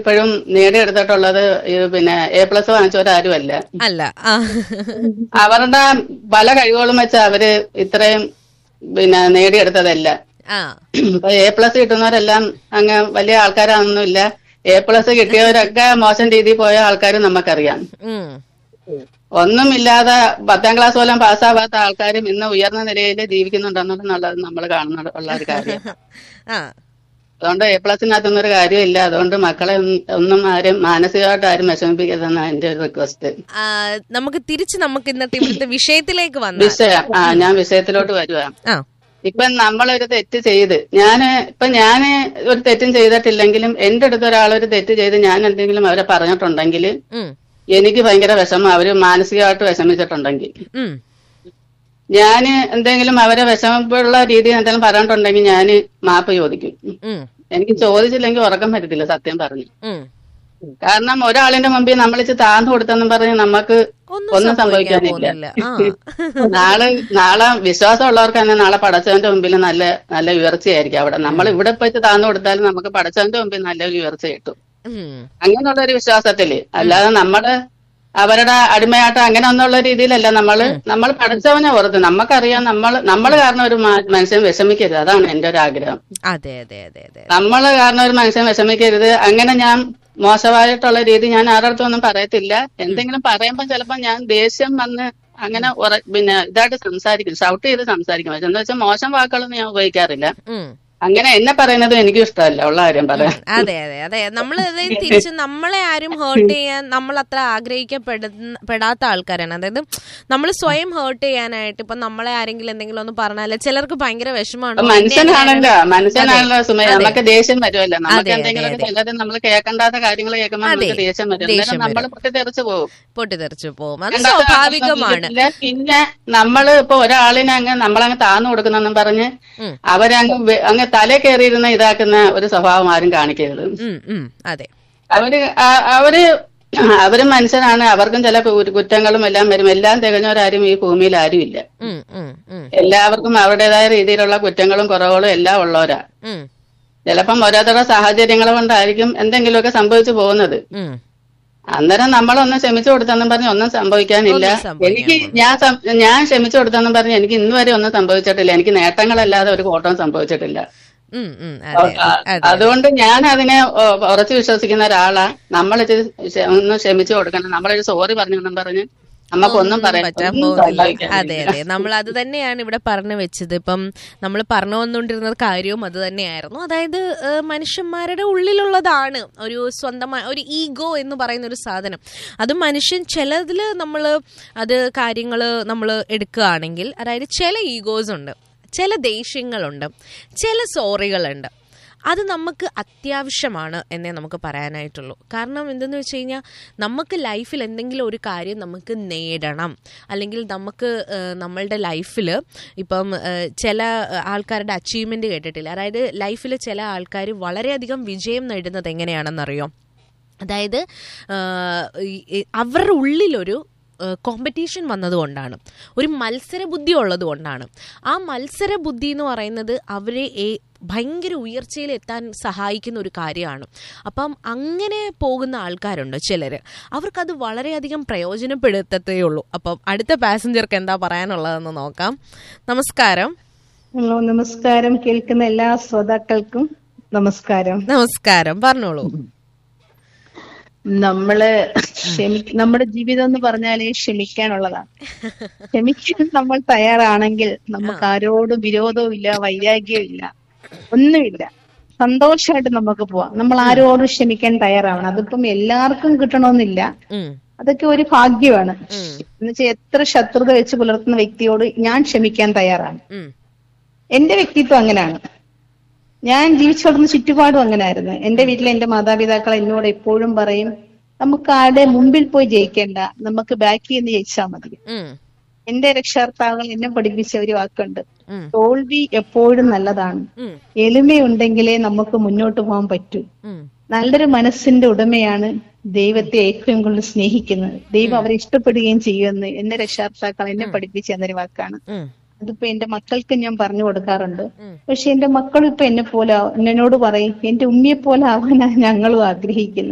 ഇപ്പോഴും നേടിയെടുത്തിട്ടുള്ളത് ഈ പിന്നെ എ പ്ലസ് വാങ്ങിച്ചവരാരുമല്ല അല്ല ആ അവരുടെ പല കഴിവുകളും വെച്ച് അവര് ഇത്രയും പിന്നെ നേടിയെടുത്തതല്ല ആ ഇപ്പൊ എ പ്ലസ് കിട്ടുന്നവരെല്ലാം അങ്ങ് വലിയ ആൾക്കാരാണെന്നില്ല എ പ്ലസ് കിട്ടിയവരൊക്കെ മോശം രീതിയിൽ പോയ ആൾക്കാർ നമുക്കറിയാം ഉം ഒന്നുമില്ലാതെ പത്താം ക്ലാസ് പോലും പാസ്സാവാത്ത ആൾക്കാരും ഇന്ന് ഉയർന്ന നിലയിൽ ജീവിക്കുന്നുണ്ടെന്നുള്ളത് നമ്മൾ കാണുന്ന ഉള്ള ഒരു കാര്യം ആ അതുകൊണ്ട് എ പ്ലസിനകത്തൊന്നും ഒരു കാര്യമില്ല അതുകൊണ്ട് മക്കളെ ഒന്നും- ഒന്നും ആരും മാനസികമായിട്ട് ആരും വിഷമിപ്പിക്കരുതെന്നാണ് എന്റെ ഒരു റിക്വസ്റ്റ് ആ, നമുക്ക് തിരിച്ച് നമുക്ക് ഇന്നത്തെ ഇവിടുത്തെ വിഷയത്തിലേക്ക് വന്നാൽ വിഷയം ആ ഞാൻ വിഷയത്തിലോട്ട് വരുവാ ആ ഇപ്പൊ നമ്മളൊരു തെറ്റ് ചെയ്ത് ഞാന് ഇപ്പൊ ഞാന് ഒരു തെറ്റും ചെയ്തിട്ടില്ലെങ്കിലും എന്റെ അടുത്ത് ഒരാൾ ഒരു തെറ്റ് ചെയ്ത് ഞാൻ എന്തെങ്കിലും അവരെ പറഞ്ഞിട്ടുണ്ടെങ്കിൽ ഉം എനിക്ക് ഭയങ്കര വിഷമം അവര് മാനസികമായിട്ട് വിഷമിച്ചിട്ടുണ്ടെങ്കിൽ ഉം ഞാന് എന്തെങ്കിലും അവരെ വിഷമമുള്ള രീതിയിൽ എന്തെങ്കിലും പറഞ്ഞിട്ടുണ്ടെങ്കിൽ ഞാന് മാപ്പ് ചോദിക്കും ഉം എനിക്ക് ചോദിച്ചില്ലെങ്കിൽ ഉറക്കം പറ്റത്തില്ല സത്യം പറഞ്ഞു ഉം കാരണം ഒരാളിന്റെ മുമ്പിൽ നമ്മൾ ഇച്ച് താഴ്ന്നു കൊടുത്തെന്നും പറഞ്ഞ് നമുക്ക് ഒന്നും ഒന്നും സംഭവിക്കാൻ സംഭവിക്കാനില്ല പോകുന്നില്ല ആ നാളെ നാളെ വിശ്വാസമുള്ളവർക്ക് തന്നെ നാളെ പടച്ചവന്റെ മുമ്പിൽ നല്ല നല്ല ഉയർച്ചയായിരിക്കും അവിടെ നമ്മൾ ഇവിടെ പോയിട്ട് താഴ്ന്നു കൊടുത്താലും നമുക്ക് പടച്ചവന്റെ മുമ്പിൽ നല്ലൊരു ഉയർച്ച കിട്ടും ഉം അങ്ങനെയുള്ള ഒരു വിശ്വാസത്തില് അല്ലാതെ നമ്മള് അവരുടെ അടിമയായിട്ട് അങ്ങനെ ഒന്നുള്ള രീതിയിലല്ല നമ്മള് നമ്മൾ പഠിച്ചവനെ ഓർത്ത് നമുക്കറിയാം നമ്മൾ നമ്മൾ കാരണം ഒരു മാ- മനുഷ്യൻ വിഷമിക്കരുത് അതാണ് എന്റെ ഒരു ആഗ്രഹം അതെ അതെ അതെ അതെ നമ്മൾ കാരണം ഒരു മനുഷ്യൻ വിഷമിക്കരുത് അങ്ങനെ ഞാൻ മോശമായിട്ടുള്ള രീതി ഞാൻ ആരുടെ അടുത്തൊന്നും പറയത്തില്ല എന്തെങ്കിലും പറയുമ്പോൾ ചിലപ്പോൾ ഞാൻ ദേഷ്യം വന്ന് അങ്ങനെ ഉറ- പിന്നെ ഇതായിട്ട് സംസാരിക്കും ഷൗട്ട് ചെയ്ത് സംസാരിക്കും പക്ഷെ എന്താ വെച്ചാൽ മോശം വാക്കുകളൊന്നും ഞാൻ ഉപയോഗിക്കാറില്ല ഉം അങ്ങനെ എന്നെ പറയുന്നത് എനിക്കും ഇഷ്ടമല്ല ഉള്ള കാര്യം പറയാം അതെ അതെ അതെ നമ്മൾ തിരിച്ച് നമ്മളെ ആരും ഹേർട്ട് ചെയ്യാൻ നമ്മൾ അത്ര ആഗ്രഹിക്കപ്പെടുന്ന പെടാത്ത ആൾക്കാരാണ് അതായത് നമ്മൾ സ്വയം ഹേർട്ട് ചെയ്യാനായിട്ട് ഇപ്പൊ നമ്മളെ ആരെങ്കിലും എന്തെങ്കിലും ഒന്ന് പറഞ്ഞാല് ചിലർക്ക് ഭയങ്കര വിഷമമാണ് ഇപ്പൊ ഓ, എന്നെ മനുഷ്യനാണല്ലോ മനുഷ്യനാണല്ലോ സുമയ അതെ. നമുക്ക് ദേഷ്യം വരുമല്ലോ നമുക്ക് അതെ, എന്തെങ്കിലും അതെ. ചിലത് നമ്മൾ കേൾക്കേണ്ടാത്ത കാര്യങ്ങൾ കേൾക്കുമ്പോൾ അതെ. നമുക്ക് ദേഷ്യം വരും ദേഷ്യം അന്നേരം നമ്മൾ പൊട്ടിത്തെറിച്ച് പോകും പൊട്ടിത്തെറിച്ചു പോകും അത് രണ്ടാമത്തെ സ്വാഭാവികമാണ് ആത്മഹത്യ പിന്നെ നമ്മള് ഇപ്പൊ ഒരാളിനെ അങ്ങ് നമ്മളങ്ങ് താന്നു കൊടുക്കുന്നെന്നും പറഞ്ഞ് ഉം. അവരങ്ങ് വെ- അങ്ങ് തല കയറിയിരുന്ന ഇതാക്കുന്ന ഒരു സ്വഭാവം ആരും കാണിക്കരുത് ഉം, ഉം, അതെ അവര് ആ- അവര് അവരും മനുഷ്യനാണ് അവർക്കും ചില കു- കുറ്റങ്ങളും എല്ലാം വരും എല്ലാം തികഞ്ഞവരാരും ഈ ഭൂമിയിൽ ആരുമില്ല ഉം, ഉം, ഉം, എല്ലാവർക്കും അവരുടേതായ രീതിയിലുള്ള കുറ്റങ്ങളും കുറവുകളും എല്ലാം ഉള്ളവരാ ഉം, ചിലപ്പം ഓരോരുത്തരുടെ സാഹചര്യങ്ങൾ കൊണ്ടായിരിക്കും എന്തെങ്കിലുമൊക്കെ സംഭവിച്ചു പോകുന്നത് ഉം. അന്നേരം നമ്മളൊന്ന് ക്ഷമിച്ചു കൊടുത്തെന്നും പറഞ്ഞ് ഒന്നും സംഭവിക്കാനില്ല ഒന്നും സംഭവിക്കാൻ എനിക്ക് ഞാൻ സം- ഞാൻ ക്ഷമിച്ചു കൊടുത്തെന്നും പറഞ്ഞ് എനിക്ക് ഇന്ന് വരെ ഒന്നും സംഭവിച്ചിട്ടില്ല എനിക്ക് നേട്ടങ്ങളല്ലാതെ ഒരു കോട്ടവും സംഭവിച്ചിട്ടില്ല ഉം, ഉം, അതെ അ- അതെ അതുകൊണ്ട് ഞാൻ അതിനെ ഒ- ഉറച്ചു വിശ്വസിക്കുന്ന ഒരാളാ നമ്മളിത് ക്ഷ- ഒന്ന് ക്ഷമിച്ചു കൊടുക്കണം നമ്മളൊരു സോറി പറഞ്ഞെന്നും പറഞ്ഞ് നമുക്കൊന്നും പറയാൻ പറ്റാൻ ഒന്നും പോകുന്നില്ല സംഭവിക്കാനില്ല. അതെ അതെ നമ്മൾ അത് തന്നെയാണ് ഇവിടെ പറഞ്ഞു വെച്ചത് ഇപ്പം നമ്മൾ പറഞ്ഞു വന്നുകൊണ്ടിരുന്ന കാര്യവും അത് തന്നെയായിരുന്നു അതായത് ഏഹ്, മനുഷ്യന്മാരുടെ ഉള്ളിലുള്ളതാണ് ഒരു സ്വന്തമായ ഒരു ഈഗോ എന്ന് പറയുന്ന ഒരു സാധനം അത് മനുഷ്യൻ ചിലതിൽ നമ്മൾ അത് കാര്യങ്ങൾ നമ്മൾ എടുക്കുകയാണെങ്കിൽ അതായത് ചില ഈഗോസ് ഉണ്ട് ചില ദേഷ്യങ്ങളുണ്ട് ചില സോറികളുണ്ട് അത് നമുക്ക് അത്യാവശ്യമാണ് എന്നേ നമുക്ക് പറയാനായിട്ടുള്ളൂ കാരണം എന്തെന്ന് വെച്ച് കഴിഞ്ഞാൽ നമുക്ക് ലൈഫിൽ എന്തെങ്കിലും ഒരു കാര്യം നമുക്ക് നേടണം അല്ലെങ്കിൽ നമുക്ക് ഏഹ്, നമ്മളുടെ ലൈഫിൽ ഇപ്പം ഏഹ്, ചില ഏഹ്, ആൾക്കാരുടെ അച്ചീവ്മെൻറ്റ് കേട്ടിട്ടില്ല അതായത് ലൈഫിൽ ചില ആൾക്കാർ വളരെയധികം വിജയം നേടുന്നത് എങ്ങനെയാണെന്നറിയോ അതായത് ആഹ്, ഈ- ഈ അവരുടെ ഉള്ളിലൊരു കോമ്പറ്റീഷൻ വന്നതുകൊണ്ടാണ് ഒരു മത്സര ബുദ്ധി ഉള്ളത് കൊണ്ടാണ് ആ മത്സര ബുദ്ധി എന്ന് പറയുന്നത് അവരെ ഏ- ഭയങ്കര ഉയർച്ചയിൽ എത്താൻ സഹായിക്കുന്ന ഒരു കാര്യമാണ് അപ്പം അങ്ങനെ പോകുന്ന ആൾക്കാരുണ്ട് ചിലർ അവർക്കത് വളരെയധികം പ്രയോജനപ്പെടുത്തത്തേ ഉള്ളൂ അപ്പം അടുത്ത പാസഞ്ചർക്ക് എന്താ പറയാനുള്ളതെന്ന് നോക്കാം നമസ്കാരം ഹലോ നമസ്കാരം കേൾക്കുന്ന എല്ലാ ശ്രോതാക്കൾക്കും നമസ്കാരം നമസ്കാരം പറഞ്ഞോളൂ നമ്മള് ക്ഷമി നമ്മുടെ ജീവിതം എന്ന് പറഞ്ഞാല് ക്ഷമിക്കാനുള്ളതാണ് ക്ഷമിക്കാൻ നമ്മൾ തയ്യാറാണെങ്കിൽ നമുക്ക് ആരോടും വിരോധവും ഇല്ല വൈരാഗ്യവും ഇല്ല ഒന്നുമില്ല സന്തോഷമായിട്ട് നമുക്ക് പോവാം നമ്മൾ ആരോടും ക്ഷമിക്കാൻ തയ്യാറാവണം അതിപ്പം എല്ലാവർക്കും കിട്ടണമെന്നില്ല ഉം, അതൊക്കെ ഒരു ഭാഗ്യമാണ് ഉം, എന്നുവെച്ചാൽ എത്ര ശത്രുത വെച്ച് പുലർത്തുന്ന വ്യക്തിയോട് ഞാൻ ക്ഷമിക്കാൻ തയ്യാറാണ് ഉം, എന്റെ വ്യക്തിത്വം അങ്ങനെയാണ് ഞാൻ ജീവിച്ചു വളർന്ന ചുറ്റുപാടും അങ്ങനെയായിരുന്നു എന്റെ വീട്ടിലെ എന്റെ മാതാപിതാക്കൾ എന്നോട് എപ്പോഴും പറയും നമുക്ക് ആരുടെ മുമ്പിൽ പോയി ജയിക്കേണ്ട നമുക്ക് ബാക്കിൽ നിന്ന് ജയിച്ചാൽ മതി ഉം, എന്റെ രക്ഷകർത്താക്കൾ എന്നെ പഠിപ്പിച്ച ഒരു വാക്കുണ്ട് ഉം, തോൽവി എപ്പോഴും നല്ലതാണ് ഉം, എളിമയുണ്ടെങ്കിലേ നമുക്ക് മുന്നോട്ട് പോകാൻ പറ്റൂ ഉം, നല്ലൊരു മനസ്സിന്റെ ഉടമയാണ് ദൈവത്തെ ഏറ്റവും കൂടുതൽ സ്നേഹിക്കുന്നത് ദൈവം അവരെ ഇഷ്ടപ്പെടുകയും ചെയ്യുമെന്ന് എന്റെ രക്ഷകർത്താക്കൾ എന്നെ പഠിപ്പിച്ച എന്നൊരു വാക്കാണ് ഉം, അതിപ്പോ എന്റെ മക്കൾക്ക് ഞാൻ പറഞ്ഞു കൊടുക്കാറുണ്ട് ഉം. പക്ഷെ എന്റെ മക്കളും ഇപ്പൊ എന്നെ പോലെ ആവും. എന്നോട് പറയും എന്റെ ഉമ്മിയെ പോലെ ആവാനാണ് ഞങ്ങളും ആഗ്രഹിക്കുന്നത്